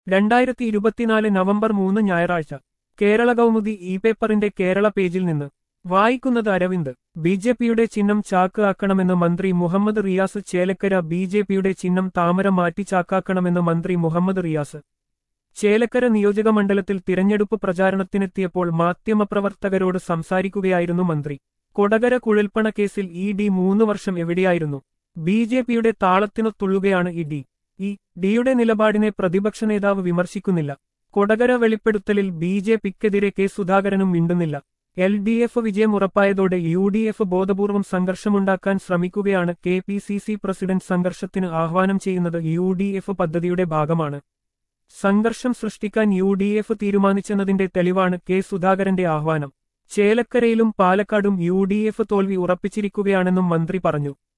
രണ്ടായിരത്തി ഇരുപത്തിനാല് നവംബർ മൂന്ന് ഞായറാഴ്ച കേരള കൗമുദി ഇ പേപ്പറിന്റെ കേരള പേജിൽ നിന്ന് വായിക്കുന്നത് അരവിന്ദ് ബി ജെ പിയുടെ ചിഹ്നം ചാക്ക് ആക്കണമെന്ന് മന്ത്രി മുഹമ്മദ് റിയാസ് ചേലക്കര ബി ജെ പിയുടെ ചിഹ്നം താമര മാറ്റി ചാക്കാക്കണമെന്ന് മന്ത്രി മുഹമ്മദ് റിയാസ് ചേലക്കര നിയോജകമണ്ഡലത്തിൽ തിരഞ്ഞെടുപ്പ് പ്രചാരണത്തിനെത്തിയപ്പോൾ മാധ്യമപ്രവർത്തകരോട് സംസാരിക്കുകയായിരുന്നു മന്ത്രി കൊടകര കുഴൽപ്പണ കേസിൽ ഇ ഡി മൂന്ന് വർഷം എവിടെയായിരുന്നു ബി ജെ പിയുടെ താളത്തിനൊത്തുള്ളുകയാണ് ഇ ഡി ഇ ഡിയുടെ നിലപാടിനെ പ്രതിപക്ഷ നേതാവ് വിമർശിക്കുന്നില്ല കൊടകര വെളിപ്പെടുത്തലിൽ ബി ജെ പിക്കെതിരെ കെ സുധാകരനും മിണ്ടുന്നില്ല എൽ ഡി എഫ് വിജയം ഉറപ്പായതോടെ യു ഡി എഫ് ബോധപൂർവം സംഘർഷമുണ്ടാക്കാൻ ശ്രമിക്കുകയാണ് K P C C president സംഘർഷത്തിന് ആഹ്വാനം ചെയ്യുന്നത് യു ഡി എഫ് പദ്ധതിയുടെ ഭാഗമാണ് സംഘർഷം സൃഷ്ടിക്കാൻ യു ഡി എഫ് തീരുമാനിച്ചെന്നതിന്റെ തെളിവാണ് കെ സുധാകരന്റെ ആഹ്വാനം ചേലക്കരയിലും പാലക്കാടും യു ഡി എഫ് തോൽവി ഉറപ്പിച്ചിരിക്കുകയാണെന്നും മന്ത്രി പറഞ്ഞു